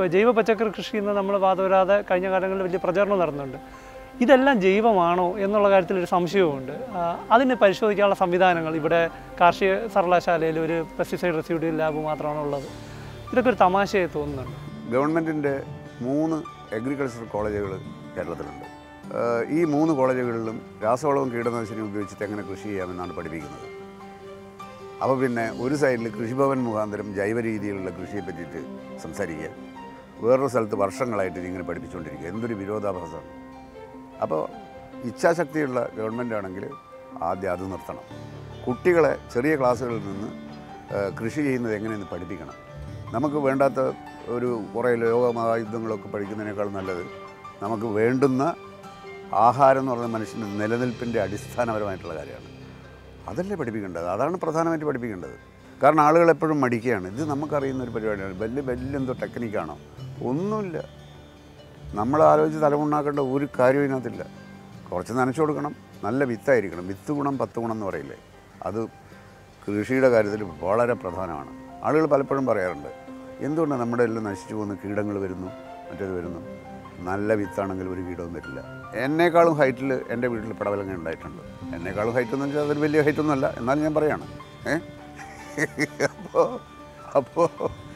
ഇപ്പോൾ ജൈവ പച്ചക്കറി കൃഷി എന്ന് നമ്മൾ വാദവരാതെ കഴിഞ്ഞ കാലങ്ങളിൽ വലിയ പ്രചാരണം നടന്നുണ്ട് ഇതെല്ലാം ജൈവമാണോ എന്നുള്ള കാര്യത്തിൽ ഒരു സംശയവുമുണ്ട് ആ, അതിന് പരിശോധിക്കാനുള്ള സംവിധാനങ്ങൾ ഇവിടെ കാർഷിക സർവകലാശാലയിൽ ഒരു പെസ്റ്റിസൈഡ് റെസിഡ്യൂ ലാബ് മാത്രമാണ് ഉള്ളത് ഇതൊക്കെ ഒരു തമാശയായി തോന്നുന്നുണ്ട് ഗവൺമെൻറ്റിൻ്റെ മൂന്ന് അഗ്രികൾച്ചർ കോളേജുകൾ കേരളത്തിലുണ്ട് ഏഹ് ഈ മൂന്ന് കോളേജുകളിലും രാസവളവും കീടനാശിനി ഉപയോഗിച്ചിട്ട് എങ്ങനെ കൃഷി ചെയ്യാമെന്നാണ് പഠിപ്പിക്കുന്നത് അപ്പോൾ പിന്നെ ഒരു സൈഡിൽ കൃഷിഭവൻ മുഖാന്തരം ജൈവ രീതിയിലുള്ള കൃഷിയെ പറ്റിയിട്ട് സംസാരിക്കുക വേറൊരു സ്ഥലത്ത് വർഷങ്ങളായിട്ട് ഇതിങ്ങനെ പഠിപ്പിച്ചുകൊണ്ടിരിക്കുക എന്തൊരു വിരോധാഭാസമാണ് അപ്പോൾ ഇച്ഛാശക്തിയുള്ള ഗവൺമെൻറ് ആണെങ്കിൽ ആദ്യം അത് നിർത്തണം കുട്ടികളെ ചെറിയ ക്ലാസ്സുകളിൽ നിന്ന് ഏഹ്, കൃഷി ചെയ്യുന്നത് എങ്ങനെയെന്ന് പഠിപ്പിക്കണം നമുക്ക് വേണ്ടാത്ത ഒരു കുറേ ലോകമഹായുദ്ധങ്ങളൊക്കെ പഠിക്കുന്നതിനേക്കാൾ നല്ലത് നമുക്ക് വേണ്ടുന്ന ആഹാരം എന്ന് പറയുന്ന മനുഷ്യൻ്റെ നിലനിൽപ്പിൻ്റെ അടിസ്ഥാനപരമായിട്ടുള്ള കാര്യമാണ് അതല്ലേ പഠിപ്പിക്കേണ്ടത് അതാണ് പ്രധാനമായിട്ട് പഠിപ്പിക്കേണ്ടത് കാരണം ആളുകൾ എപ്പോഴും മടിക്കുകയാണ് ഇത് നമുക്കറിയുന്ന ഒരു പരിപാടിയാണ് വലിയ വലിയ എന്തോ ടെക്നിക്കാണോ ഒന്നുമില്ല നമ്മൾ ആലോചിച്ച് തലമുണ്ടാക്കേണ്ട ഒരു കാര്യവും ഇതിനകത്തില്ല കുറച്ച് നനച്ചു കൊടുക്കണം നല്ല വിത്തായിരിക്കണം വിത്ത് ഗുണം പത്ത് ഗുണം എന്ന് പറയില്ലേ അത് കൃഷിയുടെ കാര്യത്തിൽ വളരെ പ്രധാനമാണ് ആളുകൾ പലപ്പോഴും പറയാറുണ്ട് എന്തുകൊണ്ടാണ് നമ്മുടെ എല്ലാം നശിച്ചു പോകുന്ന കീടങ്ങൾ വരുന്നു മറ്റേത് വരുന്നു നല്ല വിത്താണെങ്കിൽ ഒരു കീടവും വരില്ല എന്നേക്കാളും ഹൈറ്റിൽ എൻ്റെ വീട്ടിൽ പടവലങ്ങ ഉണ്ടായിട്ടുണ്ട് എന്നേക്കാളും ഹൈറ്റ് എന്ന് വെച്ചാൽ അതൊരു വലിയ ഹൈറ്റൊന്നുമല്ല എന്നാലും ഞാൻ പറയാണ് ഏ അപ്പോൾ അപ്പോൾ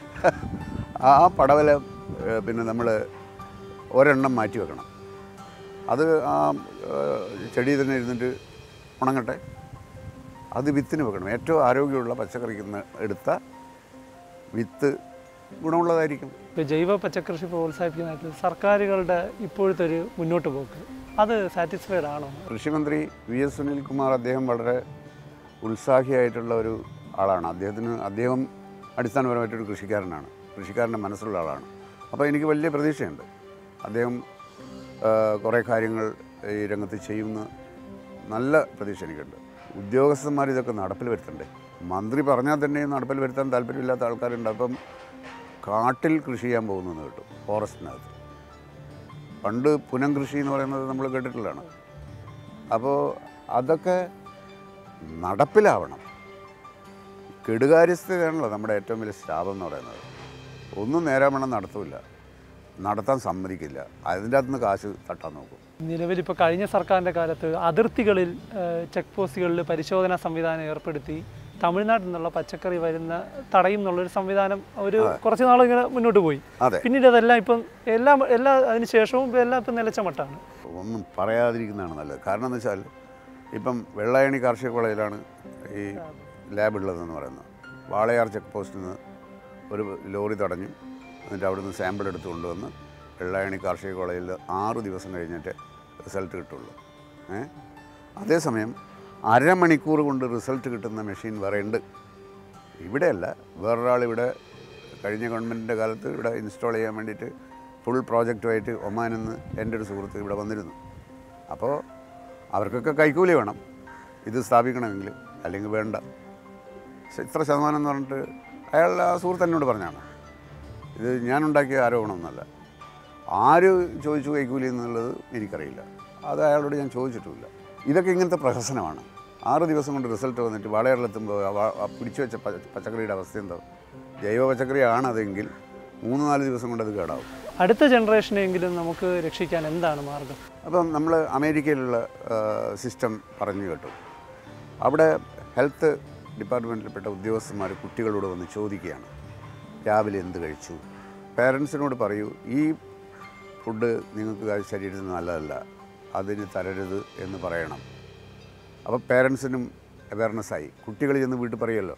ആ പടവല ഏ, പിന്നെ നമ്മൾ ഒരെണ്ണം മാറ്റി വെക്കണം അത് ആ ഏ, ചെടി തന്നെ ഇരുന്നിട്ട് ഉണങ്ങട്ടെ അത് വിത്തിന് വെക്കണം ഏറ്റവും ആരോഗ്യമുള്ള പച്ചക്കറിക്ക് നിന്ന് എടുത്ത വിത്ത് ഗുണമുള്ളതായിരിക്കും ഇപ്പോൾ ജൈവ പച്ചക്കൃഷി പ്രോത്സാഹിപ്പിക്കുന്നതായിട്ട് സർക്കാരുകളുടെ ഇപ്പോഴത്തെ ഒരു മുന്നോട്ട് പോക്ക് അത് സാറ്റിസ്ഫൈഡ് ആണോ കൃഷിമന്ത്രി വി എസ് സുനിൽകുമാർ അദ്ദേഹം വളരെ ഉത്സാഹിയായിട്ടുള്ള ഒരു ആളാണ് അദ്ദേഹത്തിന് അദ്ദേഹം അടിസ്ഥാനപരമായിട്ടൊരു കൃഷിക്കാരനാണ് കൃഷിക്കാരൻ്റെ മനസ്സുള്ള ആളാണ് അപ്പോൾ എനിക്ക് വലിയ പ്രതീക്ഷയുണ്ട് അദ്ദേഹം ആ, കുറേ കാര്യങ്ങൾ ഈ രംഗത്ത് ചെയ്യുമെന്ന് നല്ല പ്രതീക്ഷ എനിക്കുണ്ട് ഉദ്യോഗസ്ഥന്മാർ ഇതൊക്കെ നടപ്പിൽ വരുത്തണ്ടേ മന്ത്രി പറഞ്ഞാൽ തന്നെ നടപ്പിൽ വരുത്താൻ താല്പര്യമില്ലാത്ത ആൾക്കാരുണ്ട് അപ്പം കാട്ടിൽ കൃഷി ചെയ്യാൻ പോകുന്നു കേട്ടു ഫോറസ്റ്റിനകത്ത് പണ്ട് പുനം കൃഷി എന്ന് പറയുന്നത് നമ്മൾ കേട്ടിട്ടുള്ളതാണ് അപ്പോൾ അതൊക്കെ നടപ്പിലാവണം കെടുകാര്യസ്ഥതയാണല്ലോ നമ്മുടെ ഏറ്റവും വലിയ ശാപം എന്ന് പറയുന്നത് ഒന്നും നേരാവണ്ണം നടത്തൂല നടത്താൻ സമ്മതിക്കില്ല അതിൻ്റെ അകത്തുനിന്ന് കാശ് തട്ടാൻ നോക്കും നിലവിൽ ഇപ്പോൾ കഴിഞ്ഞ സർക്കാരിൻ്റെ കാലത്ത് അതിർത്തികളിൽ ചെക്ക് പോസ്റ്റുകളിൽ പരിശോധനാ സംവിധാനം ഏർപ്പെടുത്തി തമിഴ്നാട്ടിൽ നിന്നുള്ള പച്ചക്കറി വരുന്ന തടയും എന്നുള്ളൊരു സംവിധാനം ഒരു കുറച്ച് നാൾ ഇങ്ങനെ മുന്നോട്ട് പോയി അതെ പിന്നീട് അതെല്ലാം ഇപ്പം എല്ലാം എല്ലാ അതിന് ശേഷവും ഇപ്പം എല്ലാം ഇപ്പം നിലച്ച മട്ടാണ് ഒന്നും പറയാതിരിക്കുന്നതാണ് നല്ലത് കാരണം എന്ന് വെച്ചാൽ ഇപ്പം വെള്ളായണി കാർഷിക കോളേജിലാണ് ഈ ലാബ് ഉള്ളതെന്ന് പറയുന്നത് വാളയാർ ചെക്ക് പോസ്റ്റിൽ നിന്ന് ഒരു ലോറി തടഞ്ഞു എന്നിട്ട് അവിടുന്ന് സാമ്പിൾ എടുത്ത് കൊണ്ടുവന്ന് വെള്ളായണി കാർഷിക കോളേജിൽ ആറ് ദിവസം കഴിഞ്ഞിട്ട് റിസൾട്ട് കിട്ടുള്ളൂ ഏ അതേസമയം അരമണിക്കൂർ കൊണ്ട് റിസൾട്ട് കിട്ടുന്ന മെഷീൻ വേറെ ഉണ്ട് ഇവിടെയല്ല വേറൊരാൾ ഇവിടെ കഴിഞ്ഞ ഗവൺമെൻറ്റിൻ്റെ കാലത്ത് ഇവിടെ ഇൻസ്റ്റാൾ ചെയ്യാൻ വേണ്ടിയിട്ട് ഫുൾ പ്രോജക്റ്റുമായിട്ട് ഒമാനിൽ നിന്ന് എൻ്റെ ഒരു സുഹൃത്ത് ഇവിടെ വന്നിരുന്നു അപ്പോൾ അവർക്കൊക്കെ കൈക്കൂലി വേണം ഇത് സ്ഥാപിക്കണമെങ്കിൽ അല്ലെങ്കിൽ വേണ്ട പക്ഷെ ഇത്ര ശതമാനം എന്ന് പറഞ്ഞിട്ട് അയാൾ ആ സുഹൃത്ത് എന്നോട് പറഞ്ഞാണ് ഇത് ഞാനുണ്ടാക്കിയ ആരോപണമൊന്നുമല്ല ആര് ചോദിച്ചു കൈക്കൂലി എന്നുള്ളത് എനിക്കറിയില്ല അത് അയാളോട് ഞാൻ ചോദിച്ചിട്ടുമില്ല ഇതൊക്കെ ഇങ്ങനത്തെ പ്രഹസനമാണ് ആറ് ദിവസം കൊണ്ട് റിസൾട്ട് വന്നിട്ട് വാളയാറിലെത്തുമ്പോൾ ആ വാ- ആ പിടിച്ചു വെച്ച പച്ച- പച്ചക്കറിയുടെ അവസ്ഥ എന്താ ജൈവ പച്ചക്കറി ആണതെങ്കിൽ മൂന്ന് നാല് ദിവസം കൊണ്ട് അത് കേടാവും അടുത്ത ജനറേഷനെങ്കിലും നമുക്ക് രക്ഷിക്കാൻ എന്താണ് മാർഗം അപ്പം നമ്മൾ അമേരിക്കയിലുള്ള സിസ്റ്റം പറഞ്ഞു കേട്ടു അവിടെ ഹെൽത്ത് ഡിപ്പാർട്ട്മെൻറ്റിൽപ്പെട്ട ഉദ്യോഗസ്ഥന്മാർ കുട്ടികളോട് വന്ന് ചോദിക്കുകയാണ് രാവിലെ എന്ത് കഴിച്ചു പേരൻസിനോട് പറയൂ ഈ ഫുഡ് നിങ്ങൾക്ക് ശരീരത്തിന് നല്ലതല്ല അതിന് തരരുത് എന്ന് പറയണം അപ്പോൾ പേരൻസിനും അവയർനെസ്സായി കുട്ടികൾ ചെന്ന് വീട്ടിൽ പറയുമല്ലോ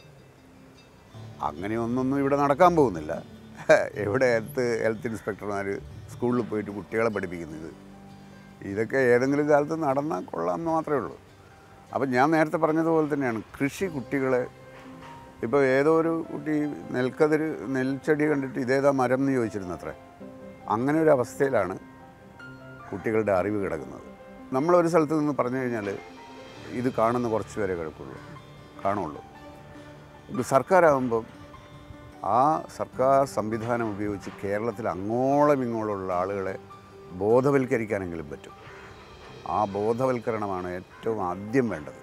അങ്ങനെ ഒന്നൊന്നും ഇവിടെ നടക്കാൻ പോകുന്നില്ല എവിടെ ഹെൽത്ത് ഹെൽത്ത് ഇൻസ്പെക്ടർമാർ സ്കൂളിൽ പോയിട്ട് കുട്ടികളെ പഠിപ്പിക്കുന്നത് ഇതൊക്കെ ഏതെങ്കിലും കാലത്ത് നടന്നാൽ കൊള്ളാമെന്ന് മാത്രമേ ഉള്ളൂ അപ്പം ഞാൻ നേരത്തെ പറഞ്ഞതുപോലെ തന്നെയാണ് കൃഷി കുട്ടികളെ ഇപ്പോൾ ഏതോ ഒരു കുട്ടി നെൽക്കതിര് നെൽച്ചെടി കണ്ടിട്ട് ഇതേതാ മരം എന്ന് ചോദിച്ചിരുന്നു അത്രേ അങ്ങനെ ഒരു അവസ്ഥയിലാണ് കുട്ടികളുടെ അറിവ് കിടക്കുന്നത് നമ്മളൊരു സ്ഥലത്ത് നിന്ന് പറഞ്ഞു കഴിഞ്ഞാൽ ഇത് കാണുന്ന കുറച്ച് പേരെ കിടക്കുള്ളൂ കാണുള്ളൂ ഇത് സർക്കാരാകുമ്പം ആ സർക്കാർ സംവിധാനം ഉപയോഗിച്ച് കേരളത്തിൽ അങ്ങോളം ഇങ്ങോളമുള്ള ആളുകളെ ബോധവൽക്കരിക്കാനെങ്കിലും പറ്റും ആ ബോധവൽക്കരണമാണ് ഏറ്റവും ആദ്യം വേണ്ടത്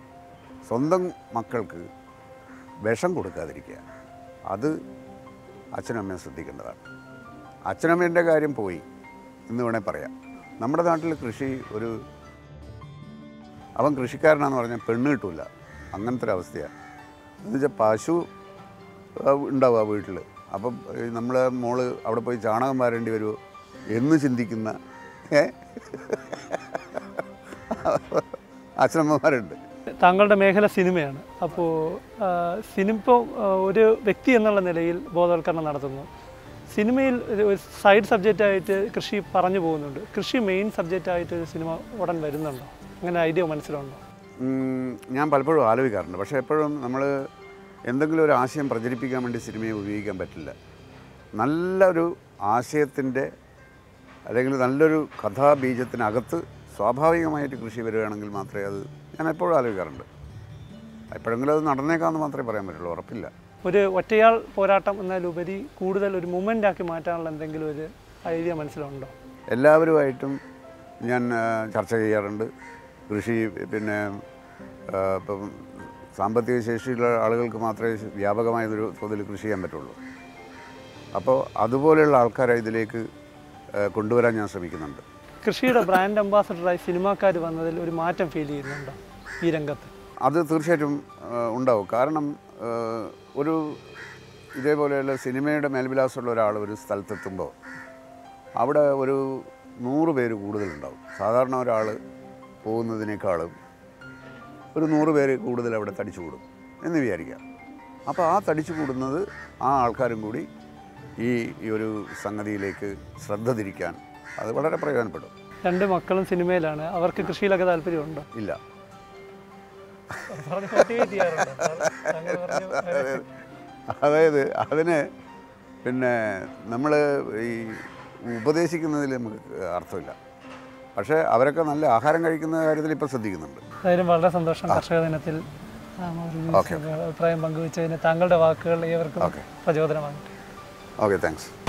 സ്വന്തം മക്കൾക്ക് വിഷം കൊടുക്കാതിരിക്കുക അത് അച്ഛനും അമ്മയും ശ്രദ്ധിക്കേണ്ടതാണ് അച്ഛനമ്മേൻ്റെ കാര്യം പോയി എന്ന് വേണേൽ പറയാം നമ്മുടെ നാട്ടിൽ കൃഷി ഒരു അവൻ കൃഷിക്കാരനാന്ന് പറഞ്ഞാൽ പെണ്ണ് കിട്ടൂല അങ്ങനത്തെ ഒരു അവസ്ഥയാണ് എന്ന് വെച്ചാൽ പശു ആ, ഉണ്ടാവും ആ വീട്ടിൽ അപ്പം നമ്മൾ മോള് അവിടെ പോയി ചാണകം വാരേണ്ടി വരുമോ എന്ന് ചിന്തിക്കുന്ന ഏ? അച്ഛനമ്മമാരുണ്ട് താങ്കളുടെ മേഖല സിനിമയാണ് അപ്പോൾ സിനിമ ഇപ്പോൾ ഒരു വ്യക്തി എന്നുള്ള നിലയിൽ ബോധവൽക്കരണം നടത്തുന്നു സിനിമയിൽ ഒരു സൈഡ് സബ്ജക്റ്റായിട്ട് കൃഷി പറഞ്ഞു പോകുന്നുണ്ട് കൃഷി മെയിൻ സബ്ജക്റ്റായിട്ട് ഒരു സിനിമ ഉടൻ വരുന്നുണ്ടോ അങ്ങനെ ഐഡിയ മനസ്സിലുണ്ടോ ഉം, ഞാൻ പലപ്പോഴും ആലോചിക്കാറുണ്ട് പക്ഷേ എപ്പോഴും നമ്മൾ എന്തെങ്കിലും ഒരു ആശയം പ്രചരിപ്പിക്കാൻ വേണ്ടി സിനിമയെ ഉപയോഗിക്കാൻ പറ്റില്ല നല്ലൊരു ആശയത്തിൻ്റെ അല്ലെങ്കിൽ നല്ലൊരു കഥാബീജത്തിനകത്ത് സ്വാഭാവികമായിട്ട് കൃഷി വരികയാണെങ്കിൽ മാത്രമേ അത് ഞാൻ എപ്പോഴും ആലോചിക്കാറുണ്ട് എപ്പോഴെങ്കിലും അത് നടന്നേക്കാമെന്ന് മാത്രമേ പറയാൻ പറ്റുള്ളൂ ഉറപ്പില്ല ഒരു ഒറ്റയാൾ പോരാട്ടം എന്നതിലുപരി കൂടുതൽ ഒരു മൂമെൻ്റ് ആക്കി മാറ്റാനുള്ള എന്തെങ്കിലും ഒരു ഐഡിയ മനസ്സിലുണ്ടോ എല്ലാവരുമായിട്ടും ഞാൻ ആ, ചർച്ച ചെയ്യാറുണ്ട് കൃഷി പിന്നെ ആ, ഇപ്പം സാമ്പത്തിക ശേഷിയുള്ള ആളുകൾക്ക് മാത്രമേ വ്യാപകമായ ഒരു തോതിൽ കൃഷി ചെയ്യാൻ പറ്റുള്ളൂ അപ്പോൾ അതുപോലെയുള്ള ആൾക്കാരെ ഇതിലേക്ക് ആ, കൊണ്ടുവരാൻ ഞാൻ ശ്രമിക്കുന്നുണ്ട് കൃഷിയുടെ ബ്രാൻഡ് അംബാസഡറായി സിനിമാക്കാർ വന്നതിൽ ഒരു മാറ്റം ഫീൽ ചെയ്യുന്നുണ്ടോ ഈ രംഗത്ത് അത് തീർച്ചയായിട്ടും ആ, ഉണ്ടാവും കാരണം ആ, ഒരു ഇതേപോലെയുള്ള സിനിമയുടെ മേൽവിലാസമുള്ള ഒരാൾ ഒരു സ്ഥലത്തെത്തുമ്പോൾ അവിടെ ഒരു നൂറ് പേര് കൂടുതലുണ്ടാവും സാധാരണ ഒരാൾ പോകുന്നതിനേക്കാളും ഒരു നൂറ് പേര് കൂടുതൽ അവിടെ തടിച്ചു കൂടും എന്ന് വിചാരിക്കാം അപ്പോൾ ആ തടിച്ചു കൂടുന്നത് ആ ആൾക്കാരും കൂടി ഈ ഈ ഒരു സംഗതിയിലേക്ക് ശ്രദ്ധ തിരിക്കാൻ അത് വളരെ പ്രയോജനപ്പെടും രണ്ട് മക്കളും സിനിമയിലാണ് അവർക്ക് കൃഷിയിലൊക്കെ താല്പര്യമുണ്ടോ ഇല്ല പറഞ്ഞ് motivate ചെയ്യാറുണ്ടോ? താങ്കൾ പറഞ്ഞു, അതായത് അതിന് പിന്നെ നമ്മൾ ഈ ഉപദേശിക്കുന്നതിൽ നമുക്ക് അർത്ഥമില്ല പക്ഷേ അവരൊക്കെ നല്ല ആഹാരം കഴിക്കുന്ന കാര്യത്തിൽ ഇപ്പോൾ ശ്രദ്ധിക്കുന്നുണ്ട് എന്തായാലും വളരെ സന്തോഷം കർഷക ദിനത്തിൽ ആ, ഒരു അഭിപ്രായം പങ്കുവച്ചതിന് താങ്കളുടെ വാക്കുകൾ ഏവർക്കും ഓക്കെ പ്രചോദനമാകട്ടെ ഓക്കെ താങ്ക്സ്